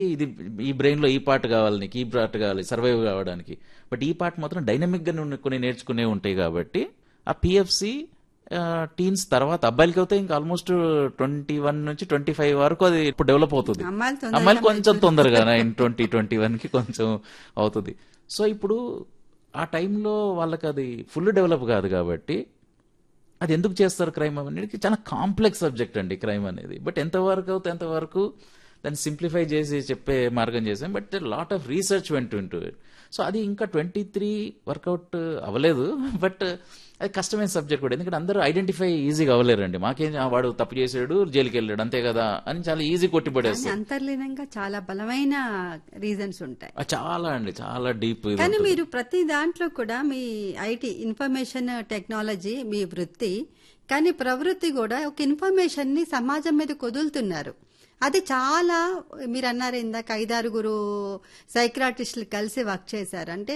ఇది ఈ బ్రెయిన్ లో ఈ పార్ట్ కావాలి నీకు ఈ పార్ట్ కావాలి సర్వైవ్ కావడానికి బట్ ఈ పార్ట్ మాత్రం డైనమిక్ గా నువ్వు కొన్ని నేర్చుకునే ఉంటాయి కాబట్టి ఆ పిఎఫ్సి టీన్స్ తర్వాత అబ్బాయిలకి అయితే ఇంకా ఆల్మోస్ట్ ట్వంటీ వన్ నుంచి ట్వంటీ ఫైవ్ వరకు అది ఇప్పుడు డెవలప్ అవుతుంది అమ్మాయిలు తొందరగా అమ్మాయిలు కొంచెం తొందరగా నైన్ ట్వంటీ ట్వంటీ వన్ కి కొంచెం అవుతుంది సో ఇప్పుడు ఆ టైంలో వాళ్ళకి అది ఫుల్ డెవలప్ కాదు కాబట్టి అది ఎందుకు చేస్తారు క్రైమ్ అనేది చాలా కాంప్లెక్స్ సబ్జెక్ట్ అండి క్రైమ్ అనేది బట్ ఎంతవరకు అవుతే ఎంతవరకు దాన్ని సింప్లిఫై చేసి చెప్పే మార్గం చేసాం but lot of research went into it so అది ఇంకా ట్వంటీ త్రీ వర్కౌట్ అవ్వలేదు బట్ అది కష్టమైన సబ్జెక్ట్ కూడా ఎందుకంటే అందరూ ఐడెంటిఫై ఈజీగా అవ్వలేరండి మాకేం ఆ వాడు తప్పు చేసాడు జైలుకి వెళ్ళాడు అంతే కదా అని చాలా ఈజీ కానీ కొట్టిపడేస్తారు అంతర్లీనంగా చాలా బలమైన రీజన్స్ ఉంటాయి ఆ, చాలా అండి చాలా డీప్ కానీ మీరు ప్రతి దాంట్లో కూడా మీ ఐటీ ఇన్ఫర్మేషన్ టెక్నాలజీ మీ వృత్తి కానీ ప్రవృత్తి కూడా ఒక ఇన్ఫర్మేషన్ ని సమాజం మీద కుదులుతున్నారు అది చాలా మీరు అన్నారు ఇందాక ఐదారుగురు సైక్రాటిస్టులు కలిసి వర్క్ చేశారు అంటే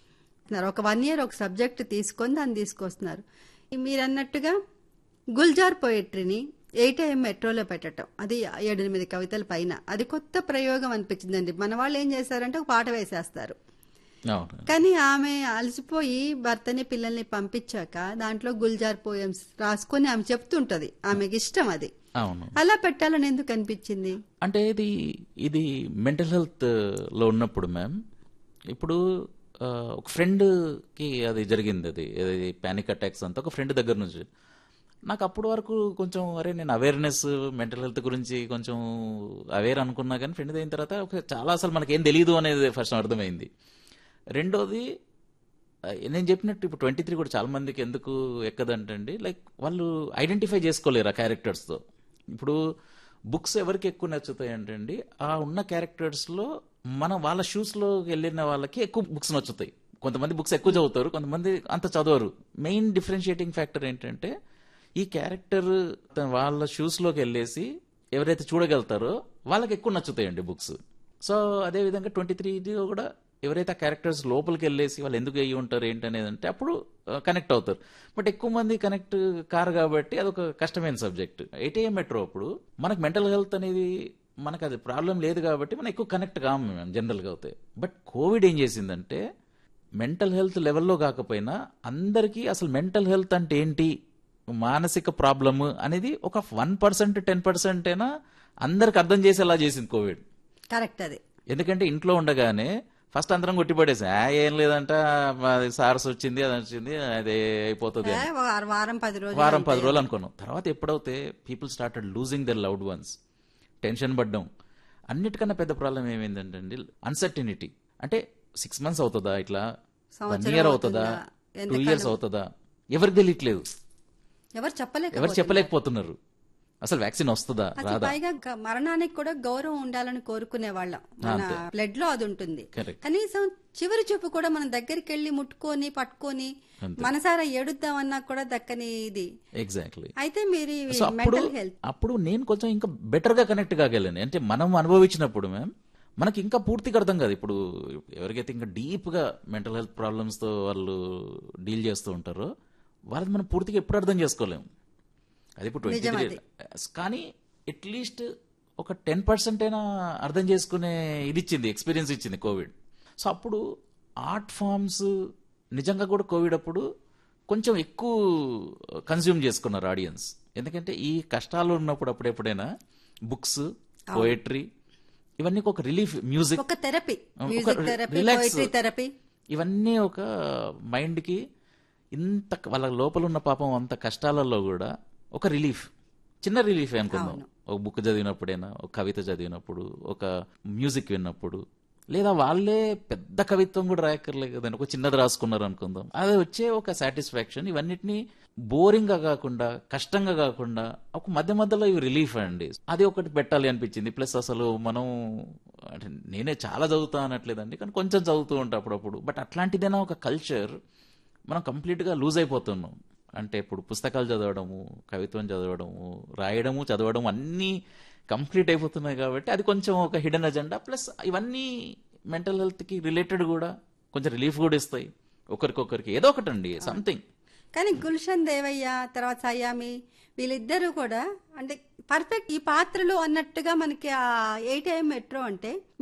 ఒక వన్ ఇయర్ ఒక సబ్జెక్ట్ తీసుకొని దాన్ని తీసుకొస్తున్నారు మీరు అన్నట్టుగా గుల్జార్ పోయిట్రీని ఎయిట్ ఏఎం మెట్రోలో పెట్టడం అది ఏడెనిమిది కవితల పైన అది కొత్త ప్రయోగం అనిపించిందండి మన వాళ్ళు ఏం చేశారంటే ఒక పాట వేసేస్తారు అవును కానీ ఆమె అలసిపోయి భర్తని పిల్లల్ని పంపించాక దాంట్లో గుల్జార్ పోయమ్స్ రాసుకొని ఆమె చెప్తుంటది ఆమెకి ఇష్టం అది అవును అలా పెట్టాలని ఎందుకు అనిపించింది అంటే ఇది ఇది మెంటల్ హెల్త్ లో ఉన్నప్పుడు మ్యామ్ ఇప్పుడు ఆ, ఒక ఫ్రెండ్ కి అది జరిగింది అది ఏది పానిక్ అటాక్స్ అంతా ఒక ఫ్రెండ్ దగ్గర నుంచి నాకు అప్పటి వరకు కొంచెం అరే నేను అవేర్నెస్ మెంటల్ హెల్త్ గురించి కొంచెం అవేర్ అనుకున్నా కానీ ఫ్రెండ్ అయిన తర్వాత ఒక చాలా అసలు మనకేం తెలియదు అనేది ఫస్ట్ అర్థమైంది రెండోది ఆ, నేను చెప్పినట్టు ఇప్పుడు ట్వంటీ త్రీ కూడా చాలా మందికి ఎందుకు ఎక్కదంటండి లైక్ వాళ్ళు ఐడెంటిఫై చేసుకోలేరు ఆ క్యారెక్టర్స్తో ఇప్పుడు బుక్స్ ఎవరికి ఎక్కువ నచ్చుతాయి అంటే ఆ ఉన్న క్యారెక్టర్స్లో మన వాళ్ళ షూస్లో వెళ్ళిన వాళ్ళకి ఎక్కువ బుక్స్ నచ్చుతాయి కొంతమంది బుక్స్ ఎక్కువ చదువుతారు కొంతమంది అంత చదవరు మెయిన్ డిఫరెన్షియేటింగ్ ఫ్యాక్టర్ ఏంటంటే ఈ క్యారెక్టర్ వాళ్ళ షూస్లోకి వెళ్ళేసి ఎవరైతే చూడగలుగుతారో వాళ్ళకి ఎక్కువ నచ్చుతాయండి బుక్స్ సో అదే విధంగా ట్వంటీ త్రీలో కూడా ఎవరైతే ఆ క్యారెక్టర్స్ లోపలికి వెళ్ళేసి వాళ్ళు ఎందుకు అయ్యి ఉంటారు ఏంటనేది అంటే అప్పుడు కనెక్ట్ అవుతారు బట్ ఎక్కువ మంది కనెక్ట్ కారు కాబట్టి అదొక కష్టమైన సబ్జెక్ట్ ఏటీఎం మెట్రో అప్పుడు మనకు మెంటల్ హెల్త్ అనేది మనకు అది ప్రాబ్లం లేదు కాబట్టి మనం ఎక్కువ కనెక్ట్ కాము మేము జనరల్గా అవుతాయి బట్ కోవిడ్ ఏం చేసిందంటే మెంటల్ హెల్త్ లెవెల్లో కాకపోయినా అందరికీ అసలు మెంటల్ హెల్త్ అంటే ఏంటి మానసిక ప్రాబ్లమ్ అనేది ఒక వన్ పర్సెంట్ టెన్ పర్సెంట్ అయినా అందరికి అర్థం చేసేలా చేసింది కోవిడ్ కరెక్ట్ అది ఎందుకంటే ఇంట్లో ఉండగానే ఫస్ట్ అందరం కొట్టిపడేసాం "ఆ, ఏం లేదంట మాది సార్స్ వచ్చింది అది వచ్చింది అదే అయిపోతుంది ఏ, అని." వారం- వారం పది రోజులు వారం పది రోజులు అనుకున్నాం తర్వాత ఎప్పుడైతే people started losing their loved ones tension పడ్డం అన్నిటికన్నా పెద్ద ప్రాబ్లం ఏమైందంటే అండి అన్సర్టినిటీ అంటే సిక్స్ మంత్స్ అవుతుందా ఇట్లా వన్ సంవత్సరం ఇయర్ అవుతుందా అవుతుందా? టూ ఇయర్స్ అవుతుందా ఎవరికి తెలియట్లేదు ఎవరు చెప్పలేక ఎవరు చెప్పలేకపోతున్నారు అసలు వ్యాక్సిన్ వస్తుందా అసలు రాదా పైగా గ- మరణానికి కూడా గౌరవం ఉండాలని కోరుకునే వాళ్ళం మన అంతే. బ్లడ్ లో అది ఉంటుంది Correct. కనీసం చివరి చూపు కూడా మనం దగ్గరికి వెళ్ళి ముట్టుకొని పట్టుకొని అంతే. మనసారా ఏడుద్దామన్నా కూడా దక్కని ఇది ఎగ్జాక్ట్లీ అయితే మీరు సో అప్పుడు మెంటల్ హెల్త్ అప్పుడు నేను కొంచెం ఇంకా బెటర్ గా కనెక్ట్ కాగలను అంటే మనం అనుభవించినప్పుడు మ్యామ్ మనకి ఇంకా పూర్తిగా అర్థం కాదు ఇప్పుడు ఎవరికైతే ఇంకా డీప్ గా మెంటల్ హెల్త్ ప్రాబ్లమ్స్ తో వాళ్ళు డీల్ చేస్తూ ఉంటారో వాళ్ళది మనం పూర్తిగా ఎప్పుడు అర్థం చేసుకోలేము అది ఇప్పుడు ట్వంటీ నిజం త్రీ కానీ అట్లీస్ట్ ఒక టెన్ పర్సెంట్ అయినా అర్థం చేసుకునే ఇది ఇచ్చింది ఎక్స్పీరియన్స్ ఇచ్చింది కోవిడ్ సో అప్పుడు ఆర్ట్ ఫామ్స్ నిజంగా కూడా కోవిడ్ అప్పుడు కొంచెం ఎక్కువ కన్జ్యూమ్ చేసుకున్నారు ఆడియన్స్ ఎందుకంటే ఈ కష్టాలు ఉన్నప్పుడు అప్పుడెప్పుడైనా బుక్స్ పోయట్రీ ఇవన్నీ ఒక రిలీఫ్ మ్యూజిక్ ఒక థెరపీ ఒక music therapy relax. Poetry therapy ఇవన్నీ ఒక మైండ్కి ఇంత వాళ్ళ లోపల ఉన్న పాపం అంత కష్టాలలో కూడా ఒక రిలీఫ్ చిన్న రిలీఫ్ అనుకుందాం ఒక బుక్ చదివినప్పుడైనా ఒక కవిత చదివినప్పుడు ఒక మ్యూజిక్ విన్నప్పుడు లేదా వాళ్ళే పెద్ద కవిత్వం కూడా రాయక్కర్లేదు కదండి ఒక చిన్నది రాసుకున్నారు అనుకుందాం అది వచ్చే ఒక సాటిస్ఫాక్షన్ ఇవన్నిటిని బోరింగ్ గా కాకుండా కష్టంగా కాకుండా ఒక మధ్య మధ్యలో ఇవి రిలీఫ్ అండి అది ఒకటి పెట్టాలి అనిపించింది ప్లస్ అసలు మనం అంటే నేనే చాలా చదువుతా అనట్లేదండి కానీ కొంచెం చదువుతూ ఉంటా అప్పుడప్పుడు బట్ అట్లాంటిదైనా ఒక కల్చర్ మనం కంప్లీట్గా లూజ్ అయిపోతున్నాం అంటే ఇప్పుడు పుస్తకాలు చదవడము కవిత్వం చదవడము రాయడము చదవడం అన్నీ కంప్లీట్ అయిపోతున్నాయి కాబట్టి అది కొంచెం ఒక హిడెన్ అజెండా ప్లస్ ఇవన్నీ మెంటల్ హెల్త్కి రిలేటెడ్ కూడా కొంచెం రిలీఫ్ కూడా ఇస్తాయి ఒకరికొకరికి ఏదో ఒకటి అండి సంథింగ్ కానీ గుల్షన్ దేవయ్య తర్వాత సయామి వీళ్ళిద్దరూ కూడా అంటే పర్ఫెక్ట్ ఈ పాత్రలు అన్నట్టుగా మనకి ఆ ఎయిట్ మెట్రో అంటే